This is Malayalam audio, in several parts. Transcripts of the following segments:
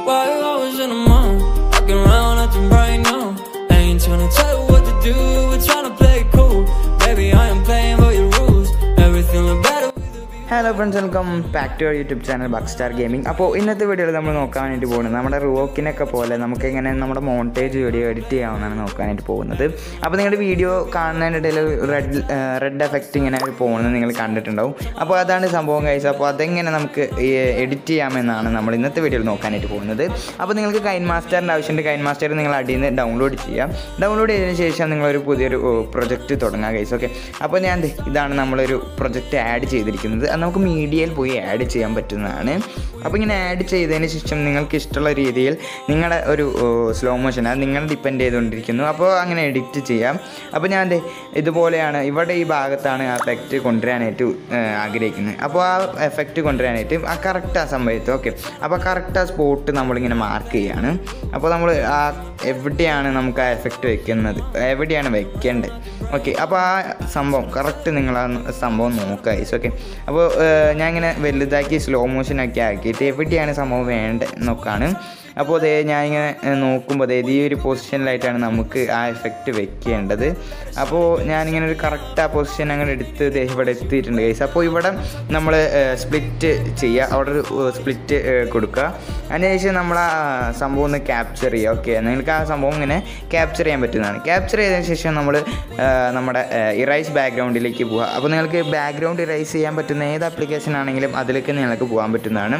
Why you always in the mood? Fucking around acting right now. I ain't tryna tell you what to do. We're tryna play it cool. Baby, I am playing by your rules. Everything look better with a view. Hello friends welcome back to YouTube channel buck star gaming അപ്പോൾ ഇന്നത്തെ വീഡിയോയിൽ നമ്മൾ നോക്കാൻ വേണ്ടി പോകുന്നത് നമ്മുടെ റോക്കിനൊക്കെ പോലെ നമുക്ക് ഇങ്ങനെ നമ്മുടെ മോണ്ടേജ് വീഡിയോ എഡിറ്റ് ചെയ്യാവുന്നതാണ് നോക്കാനായിട്ട് പോകുന്നത് അപ്പോൾ നിങ്ങളുടെ വീഡിയോ കാണുന്നതിനിടയിൽ റെഡ് റെഡ് എഫക്റ്റ് ഇങ്ങനെ പോകുന്നത് നിങ്ങൾ കണ്ടിട്ടുണ്ടാവും അപ്പോൾ അതാണ് സംഭവം കഴിച്ചത് അപ്പോൾ അതെങ്ങനെ നമുക്ക് എഡിറ്റ് ചെയ്യാമെന്നാണ് നമ്മൾ ഇന്നത്തെ വീഡിയോയിൽ നോക്കാനായിട്ട് പോകുന്നത് അപ്പോൾ നിങ്ങൾക്ക് കൈൻ മാസ്റ്ററിൻ്റെ ആവശ്യമുണ്ട് കൈൻ മാസ്റ്റർ നിങ്ങൾ അടിയിൽ നിന്ന് ഡൗൺലോഡ് ചെയ്യാം ഡൗൺലോഡ് ചെയ്തതിന് ശേഷം നിങ്ങളൊരു പുതിയൊരു പ്രൊജക്റ്റ് തുടങ്ങാം ഗൈസ് ഓക്കെ അപ്പോൾ ഞാൻ ദേ ഇതാണ് നമ്മളൊരു പ്രൊജക്റ്റ് ആഡ് ചെയ്തിരിക്കുന്നത് അത് നമുക്ക് മീഡിയയിൽ പോയി ആഡ് ചെയ്യാൻ പറ്റുന്നതാണ് അപ്പോൾ ഇങ്ങനെ ആഡ് ചെയ്തതിന് ശേഷം നിങ്ങൾക്ക് ഇഷ്ടമുള്ള രീതിയിൽ നിങ്ങളുടെ ഒരു സ്ലോ മോഷൻ അത് നിങ്ങൾ ഡിപ്പെൻഡ് ചെയ്തുകൊണ്ടിരിക്കുന്നു അപ്പോൾ അങ്ങനെ എഡിറ്റ് ചെയ്യാം അപ്പോൾ ഞാൻ ദേ ഇതുപോലെയാണ് ഇവിടെ ഈ ഭാഗത്താണ് ആ എഫക്റ്റ് കൊണ്ടുവരാനായിട്ട് ഏഹ്, ആഗ്രഹിക്കുന്നത് അപ്പോൾ ആ എഫക്റ്റ് കൊണ്ടുവരാനായിട്ട് ആ കറക്റ്റ് ആ സമയത്ത് ഓക്കെ അപ്പോൾ കറക്റ്റ് ആ സ്പോട്ട് നമ്മളിങ്ങനെ മാർക്ക് ചെയ്യാണ് അപ്പോൾ നമ്മൾ ആ എവിടെയാണ് നമുക്ക് ആ എഫക്റ്റ് വെക്കുന്നത് എവിടെയാണ് വെക്കേണ്ടത് ഓക്കെ അപ്പോൾ ആ സംഭവം കറക്റ്റ് നിങ്ങൾ ആ സംഭവം നോക്കുക ഐസ് ഓക്കെ അപ്പോൾ ഞാൻ ഇങ്ങനെ വലുതാക്കി സ്ലോ മോഷനൊക്കെ ആക്കിയിട്ട് എവിടെയാണ് സംഭവം വേണ്ടത് എന്നൊക്കെയാണ് അപ്പോൾ അതേ ഞാനിങ്ങനെ ഏഹ്, നോക്കുമ്പോൾ അതേ ഈ ഒരു പൊസിഷനിലായിട്ടാണ് നമുക്ക് ആ എഫക്റ്റ് വെക്കേണ്ടത് അപ്പോൾ ഞാനിങ്ങനെ ഒരു കറക്റ്റ് ആ പൊസിഷൻ അങ്ങനെ എടുത്ത് ദേ ഇവിടെ എത്തിയിട്ടുണ്ട് ഗൈസ് അപ്പോൾ ഇവിടെ നമ്മൾ സ്പ്ലിറ്റ് ചെയ്യുക അവിടെ ഒരു സ്പ്ലിറ്റ് കൊടുക്കുക അതിനുശേഷം നമ്മൾ ആ സംഭവം ഒന്ന് ക്യാപ്ചർ ചെയ്യുക ഓക്കെ നിങ്ങൾക്ക് ആ സംഭവം ഇങ്ങനെ ക്യാപ്ചർ ചെയ്യാൻ പറ്റുന്നതാണ് ക്യാപ്ചർ ചെയ്തതിന് ശേഷം നമ്മൾ നമ്മുടെ ഇറൈസ് ബാക്ക്ഗ്രൗണ്ടിലേക്ക് പോവുക അപ്പോൾ നിങ്ങൾക്ക് ബാക്ക്ഗ്രൗണ്ട് ഇറൈസ് ചെയ്യാൻ പറ്റുന്ന ഏത് ആപ്ലിക്കേഷൻ ആണെങ്കിലും അതിലേക്ക് നിങ്ങൾക്ക് പോകാൻ പറ്റുന്നതാണ്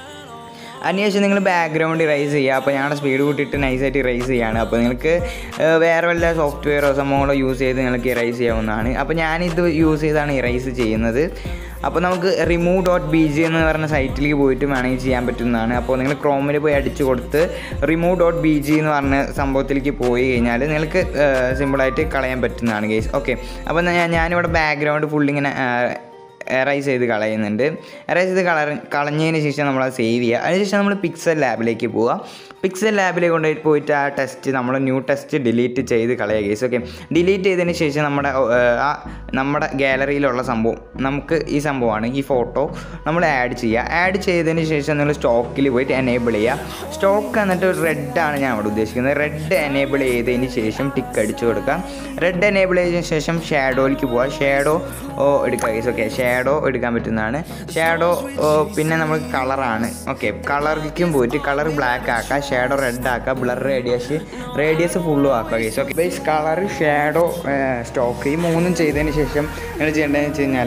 അതിനുശേഷം നിങ്ങൾ ബാക്ക്ഗ്രൗണ്ട് ഇറൈസ് ചെയ്യുക അപ്പോൾ ഞങ്ങളുടെ സ്പീഡ് കൂട്ടിയിട്ട് നൈസായിട്ട് ഇറൈസ് ചെയ്യുകയാണ് അപ്പോൾ നിങ്ങൾക്ക് ഏഹ്, വേറെ വല്ല സോഫ്റ്റ്വെയറോ സംഭവങ്ങളോ യൂസ് ചെയ്ത് നിങ്ങൾക്ക് ഇറൈസ് ചെയ്യാവുന്നതാണ് അപ്പോൾ ഞാനിത് യൂസ് ചെയ്താണ് ഇറൈസ് ചെയ്യുന്നത് അപ്പോൾ നമുക്ക് റിമൂവ് ഡോട്ട് ബി ജി എന്ന് പറഞ്ഞ സൈറ്റിലേക്ക് പോയിട്ട് വേണമെങ്കിൽ ചെയ്യാൻ പറ്റുന്നതാണ് അപ്പോൾ നിങ്ങൾ ക്രോമിൽ പോയി അടിച്ചു കൊടുത്ത് റിമൂവ് ഡോട്ട് ബി ജി എന്ന് പറഞ്ഞ സംഭവത്തിലേക്ക് പോയി കഴിഞ്ഞാൽ നിങ്ങൾക്ക് സിമ്പിളായിട്ട് കളയാൻ പറ്റുന്നതാണ് കേസ് ഓക്കെ അപ്പോൾ ഞാൻ ഞാനിവിടെ ബാക്ക്ഗ്രൗണ്ട് ഫുള്ളിങ്ങനെ എറൈസ് ചെയ്ത് കളയുന്നുണ്ട് എറൈസ് ചെയ്ത് കള കളഞ്ഞതിന് ശേഷം നമ്മൾ അത് സേവ് ചെയ്യുക അതിനുശേഷം നമ്മൾ പിക്സൽ ലാബിലേക്ക് പോവുക പിക്സൽ ലാബിലേക്ക് കൊണ്ടുപോയി പോയിട്ട് ആ ടെസ്റ്റ് നമ്മൾ ന്യൂ ടെസ്റ്റ് ഡിലീറ്റ് ചെയ്ത് കളയുക കേസ് ഓക്കെ ഡിലീറ്റ് ചെയ്തതിന് ശേഷം നമ്മുടെ ഏഹ്, ആ നമ്മുടെ ഗാലറിയിലുള്ള സംഭവം നമുക്ക് ഈ സംഭവമാണ് ഈ ഫോട്ടോ നമ്മൾ ആഡ് ചെയ്യുക ആഡ് ചെയ്തതിന് ശേഷം നിങ്ങൾ സ്റ്റോക്കിൽ പോയിട്ട് എനേബിൾ ചെയ്യുക സ്റ്റോക്ക് എന്നിട്ട് റെഡാണ് ഞാൻ അവിടെ ഉദ്ദേശിക്കുന്നത് റെഡ് എനേബിൾ ചെയ്തതിന് ശേഷം ടിക്ക് അടിച്ചു കൊടുക്കാം റെഡ് എനേബിൾ ചെയ്തതിന് ശേഷം ഷാഡോയിലേക്ക് പോവുക ഷാഡോ എടുക്കുക കേസ് ഓക്കെ ഷാഡോ എടുക്കാൻ പറ്റുന്നതാണ് ഷാഡോ പിന്നെ നമുക്ക് കളറാണ് ഓക്കെ കളറിലേക്കും പോയിട്ട് കളർ ബ്ലാക്ക് ആക്കുക ഷാഡോ റെഡ് ആക്കുക ബ്ലർ റേഡിയസ് റേഡിയസ് ഫുള്ളും ആക്കുക case okay base colour shadow stock ഈ മൂന്നും ചെയ്തതിന് ശേഷം നിങ്ങൾ ചെയ്യേണ്ടതെന്ന് വെച്ച് കഴിഞ്ഞാൽ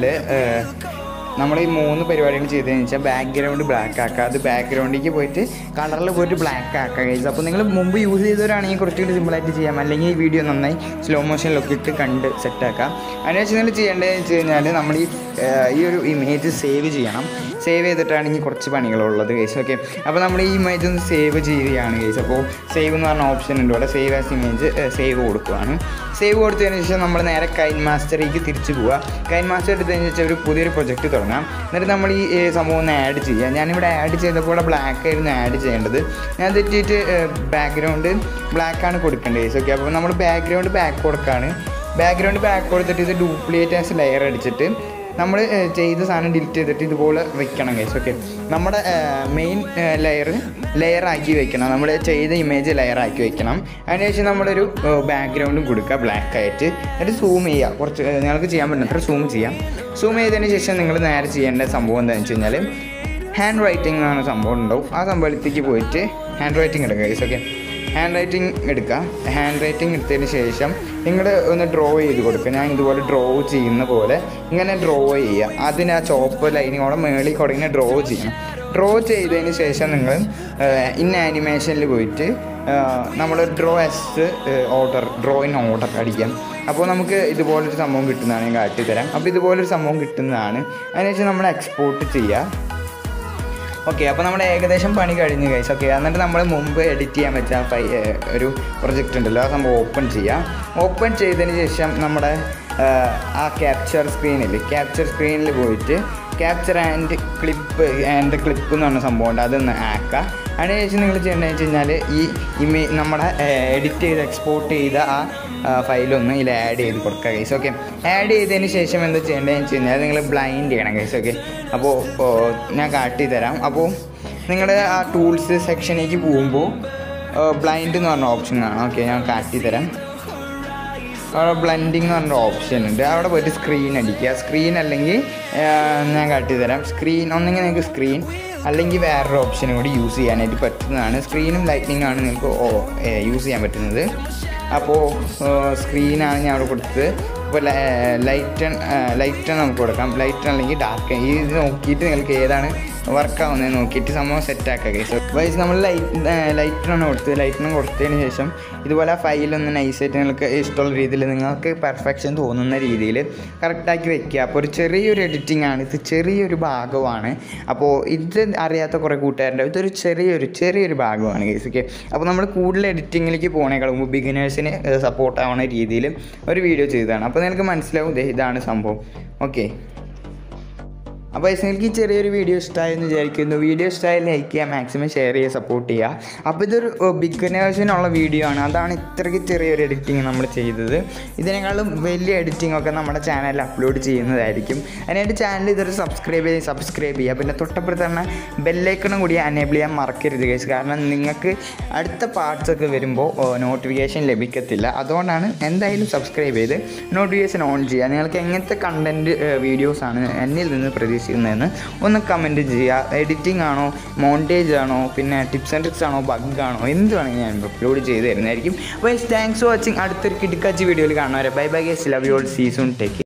നമ്മൾ ഈ മൂന്ന് പരിപാടികൾ ചെയ്തതെന്ന് വെച്ചാൽ ബാക്ക്ഗ്രൗണ്ട് ബ്ലാക്ക് ആക്കുക അത് ബാക്ക്ഗ്രൗണ്ടിലേക്ക് പോയിട്ട് കളറിൽ പോയിട്ട് ബ്ലാക്ക് ആക്കുക ഗൈസ് അപ്പോൾ നിങ്ങൾ മുമ്പ് യൂസ് ചെയ്തവരാണെങ്കിൽ കുറച്ചുകൂടി സിമ്പിളായിട്ട് ചെയ്യാം അല്ലെങ്കിൽ ഈ വീഡിയോ നന്നായി സ്ലോ മോഷനിലൊക്കെ ഇട്ട് കണ്ട് സെറ്റാക്കാം അതിനുശേഷം നിങ്ങൾ ചെയ്യേണ്ടതെന്ന് വെച്ച് കഴിഞ്ഞാൽ നമ്മൾ ഈ ഏഹ്, ഈ ഒരു ഇമേജ് സേവ് ചെയ്യണം സേവ് ചെയ്തിട്ടാണെങ്കിൽ കുറച്ച് പണികളുള്ളത് കേസ് ഓക്കെ അപ്പോൾ നമ്മൾ ഈ ഇമേജ് ഒന്ന് സേവ് ചെയ്യുകയാണ് കേസ് അപ്പോൾ സേവ് എന്ന് പറഞ്ഞ ഓപ്ഷൻ ഉണ്ട് ഇവിടെ സേവ് ആസ് ഇമേജ് സേവ് കൊടുക്കുകയാണ് സേവ് കൊടുത്തതിന് ശേഷം നമ്മൾ നേരെ കൈൻ മാസ്റ്ററിലേക്ക് തിരിച്ചു പോവുക കൈൻ മാസ്റ്റർ എടുത്തതിന് ശേഷം ഒരു പുതിയൊരു പ്രൊജക്റ്റ് തുടങ്ങാം എന്നിട്ട് നമ്മൾ ഈ ഏ, സംഭവം ഒന്ന് ആഡ് ചെയ്യുക ഞാനിവിടെ ആഡ് ചെയ്തപ്പോൾ ഇവിടെ ബ്ലാക്ക് ആയിരുന്നു ആഡ് ചെയ്യേണ്ടത് ഞാൻ തെറ്റിയിട്ട് ബാക്ക്ഗ്രൗണ്ട് ബ്ലാക്കാണ് കൊടുക്കേണ്ടത് കേസ് ഓക്കെ അപ്പോൾ നമ്മൾ ബാക്ക്ഗ്രൗണ്ട് ബാക്ക് കൊടുക്കുകയാണ് ബാക്ക്ഗ്രൗണ്ട് ബാക്ക് കൊടുത്തിട്ട് ഇത് ഡ്യൂപ്ലിക്കേറ്റ് ആസ് ലെയർ അടിച്ചിട്ട് നമ്മൾ ചെയ്ത സാധനം ഡിലീറ്റ് ചെയ്തിട്ട് ഇതുപോലെ വെക്കണം കേസ് ഓക്കെ നമ്മുടെ മെയിൻ ലെയർ ലെയർ ആക്കി വെക്കണം നമ്മൾ ചെയ്ത ഇമേജ് ലെയർ ആക്കി വെക്കണം അതിനുശേഷം നമ്മളൊരു ബാക്ക്ഗ്രൗണ്ടും കൊടുക്കുക ബ്ലാക്ക് ആയിട്ട് എന്നിട്ട് സൂം ചെയ്യുക കുറച്ച് ഏഹ്, നിങ്ങൾക്ക് ചെയ്യാൻ പറ്റുന്നത്ര സൂം ചെയ്യാം സൂം ചെയ്തതിന് ശേഷം നിങ്ങൾ നേരെ ചെയ്യേണ്ട സംഭവം എന്താണെന്ന് വെച്ച് കഴിഞ്ഞാൽ ഹാൻഡ് റൈറ്റിംഗ് എന്നാണ് സംഭവം ഉണ്ടാവും ആ സംഭവത്തേക്ക് പോയിട്ട് ഹാൻഡ് റൈറ്റിംഗ് എടുക്കുക ഗൈസ് ഓക്കെ ഹാൻഡ് റൈറ്റിംഗ് എടുക്കുക ഹാൻഡ് റൈറ്റിംഗ് എടുത്തതിന് ശേഷം നിങ്ങൾ ഒന്ന് ഡ്രോ ചെയ്ത് കൊടുക്കുക ഞാൻ ഇതുപോലെ ഡ്രോ ചെയ്യുന്ന പോലെ ഇങ്ങനെ ഡ്രോ ചെയ്യുക അതിന് ആ ചോപ്പ് ലൈനിങ്ങോടെ മേളിൽ കൂടെ ഇങ്ങനെ ഡ്രോ ചെയ്യണം ഡ്രോ ചെയ്തതിന് ശേഷം നിങ്ങൾ ഇന്ന ആനിമേഷനിൽ പോയിട്ട് നമ്മൾ draw as order draw in order അടിക്കാം അപ്പോൾ നമുക്ക് ഇതുപോലൊരു സംഭവം കിട്ടുന്നതാണ് ഞാൻ കാട്ടിത്തരാം അപ്പോൾ ഇതുപോലൊരു സംഭവം കിട്ടുന്നതാണ് അതിനുശേഷം നമ്മൾ എക്സ്പോർട്ട് ചെയ്യുക ഓക്കെ അപ്പോൾ നമ്മുടെ ഏകദേശം പണി കഴിഞ്ഞു കഴിച്ചു ഓക്കെ എന്നിട്ട് നമ്മൾ മുമ്പ് എഡിറ്റ് ചെയ്യാൻ പറ്റിയ ഫൈ ഏഹ് ഒരു പ്രൊജക്റ്റ് ഉണ്ടല്ലോ ആ സംഭവം ഓപ്പൺ ചെയ്യാം ഓപ്പൺ ചെയ്തതിന് ശേഷം നമ്മുടെ ഏഹ്, ആ ക്യാപ്ചർ സ്ക്രീനിൽ ക്യാപ്ചർ സ്ക്രീനിൽ പോയിട്ട് capture and clip and clip എന്ന് പറഞ്ഞ സംഭവം ഉണ്ട് അതൊന്ന് ആക്കുക അതിനുശേഷം നിങ്ങൾ ചെയ്യേണ്ടതെന്ന് വെച്ച് കഴിഞ്ഞാൽ ഈ ഇമേ നമ്മുടെ എഡിറ്റ് ചെയ്ത് എക്സ്പോർട്ട് ചെയ്ത ആ ഫയലൊന്ന് ഇതിൽ ആഡ് ചെയ്ത് കൊടുക്കുക ഗൈസ് ഓക്കെ ആഡ് ചെയ്തതിന് ശേഷം എന്താ ചെയ്യേണ്ടതെന്ന് വെച്ച് കഴിഞ്ഞാൽ നിങ്ങൾ ബ്ലൈൻഡ് ചെയ്യണം ഗൈസ് ഓക്കെ അപ്പോൾ ഞാൻ കാട്ടി തരാം അപ്പോൾ നിങ്ങളുടെ ആ ടൂൾസ് സെക്ഷനിലേക്ക് പോകുമ്പോൾ ബ്ലൈൻഡ് എന്ന് പറഞ്ഞ ഓപ്ഷൻ കാണാം ഓക്കെ ഞാൻ കാട്ടി തരാം അവിടെ ബ്ലെൻഡിങ് എന്ന് പറഞ്ഞ ഓപ്ഷൻ ഉണ്ട് അവിടെ പോയിട്ട് സ്ക്രീൻ അടിക്കുക സ്ക്രീൻ അല്ലെങ്കിൽ ആ, ഞാൻ കാട്ടി തരാം സ്ക്രീൻ ഒന്നെങ്കിൽ നിങ്ങൾക്ക് സ്ക്രീൻ അല്ലെങ്കിൽ വേറൊരു ഓപ്ഷനും കൂടി യൂസ് ചെയ്യാനായിട്ട് പറ്റുന്നതാണ് സ്ക്രീനും ലൈറ്റിനിങ് ആണ് നിങ്ങൾക്ക് യൂസ് ചെയ്യാൻ പറ്റുന്നത് അപ്പോൾ സ്ക്രീനാണ് ഞാൻ അവിടെ കൊടുത്തത് ഇപ്പോൾ ലൈറ്റ് ലൈറ്റ് നമുക്ക് കൊടുക്കാം ലൈറ്റ് അല്ലെങ്കിൽ ഡാർക്ക് ഈ ഇത് നോക്കിയിട്ട് നിങ്ങൾക്ക് ഏതാണ് വർക്ക് ആവുന്നത് നോക്കിയിട്ട് സംഭവം സെറ്റ് ആക്കുക കേസ് വൈസ് നമ്മൾ ലൈറ്റ് ലൈറ്റിനാണ് കൊടുത്തത് ലൈറ്റിനും കൊടുത്തതിന് ശേഷം ഇതുപോലെ ആ ഫയലൊന്ന് നൈസായിട്ട് നിങ്ങൾക്ക് ഇഷ്ടമുള്ള രീതിയിൽ നിങ്ങൾക്ക് പെർഫെക്ഷൻ തോന്നുന്ന രീതിയിൽ കറക്റ്റാക്കി വെക്കുക അപ്പോൾ ഒരു ചെറിയൊരു എഡിറ്റിംഗ് ആണ് ഇത് ചെറിയൊരു ഭാഗമാണ് അപ്പോൾ ഇത് അറിയാത്ത കുറേ കൂട്ടുകാരുണ്ട് ഇതൊരു ചെറിയൊരു ചെറിയൊരു ഭാഗമാണ് കേസ് ഓക്കെ അപ്പോൾ നമ്മൾ കൂടുതൽ എഡിറ്റിങ്ങിലേക്ക് പോകണേക്കാൾ മുമ്പ് ബിഗിനേഴ്സിന് സപ്പോർട്ട് ആവുന്ന രീതിയിൽ ഒരു വീഡിയോ ചെയ്തതാണ് അപ്പോൾ നിങ്ങൾക്ക് മനസ്സിലാവും ദേ ഇതാണ് സംഭവം ഓക്കെ അപ്പോൾ നിങ്ങൾക്ക് ഈ ചെറിയൊരു വീഡിയോ ഇഷ്ടമായെന്ന് വിചാരിക്കുന്നു വീഡിയോ ഇഷ്ടമായി ലൈക്ക് ചെയ്യുക മാക്സിമം ഷെയർ ചെയ്യുക സപ്പോർട്ട് ചെയ്യുക അപ്പോൾ ഇതൊരു ബിഗിനേഴ്സിനുള്ള വീഡിയോ ആണ് അതാണ് ഇത്രയ്ക്ക് ചെറിയൊരു എഡിറ്റിംഗ് നമ്മൾ ചെയ്തത് ഇതിനേക്കാളും വലിയ എഡിറ്റിംഗ് ഒക്കെ നമ്മുടെ ചാനലിൽ അപ്ലോഡ് ചെയ്യുന്നതായിരിക്കും അതിനായിട്ട് ചാനൽ ഇതൊരു സബ്സ്ക്രൈബ് ചെയ്ത് സബ്സ്ക്രൈബ് ചെയ്യുക പിന്നെ തൊട്ടപ്പുറത്ത് തന്നെ ബെല്ലൈക്കണും കൂടി അനേബിൾ ചെയ്യാൻ മറക്കരുത് കേസ് കാരണം നിങ്ങൾക്ക് അടുത്ത പാർട്സ് ഒക്കെ വരുമ്പോൾ നോട്ടിഫിക്കേഷൻ ലഭിക്കത്തില്ല അതുകൊണ്ടാണ് എന്തായാലും സബ്സ്ക്രൈബ് ചെയ്ത് നോട്ടിഫിക്കേഷൻ ഓൺ ചെയ്യുക നിങ്ങൾക്ക് എങ്ങനത്തെ കണ്ടൻറ്റ് വീഡിയോസാണ് എന്നിൽ നിന്ന് പ്രതീക്ഷിക്കുന്നതെന്ന് ഒന്ന് കമൻറ്റ് ചെയ്യുക എഡിറ്റിംഗ് ആണോ മോണ്ടേജ് ആണോ പിന്നെ ടിപ്സ് ആൻഡ് ട്രിക്സ് ആണോ ബഗ് ആണോ എന്ത് വേണമെങ്കിൽ ഞാൻ അപ്ലോഡ് ചെയ്ത് തരുന്നതായിരിക്കും അപ്പോൾ താങ്ക്സ് ഫോർ വാച്ചിങ് അടുത്തൊരു കിടക്കാച്ചി വീഡിയോയിൽ കാണുന്നവരെ bye bye guys love you all season take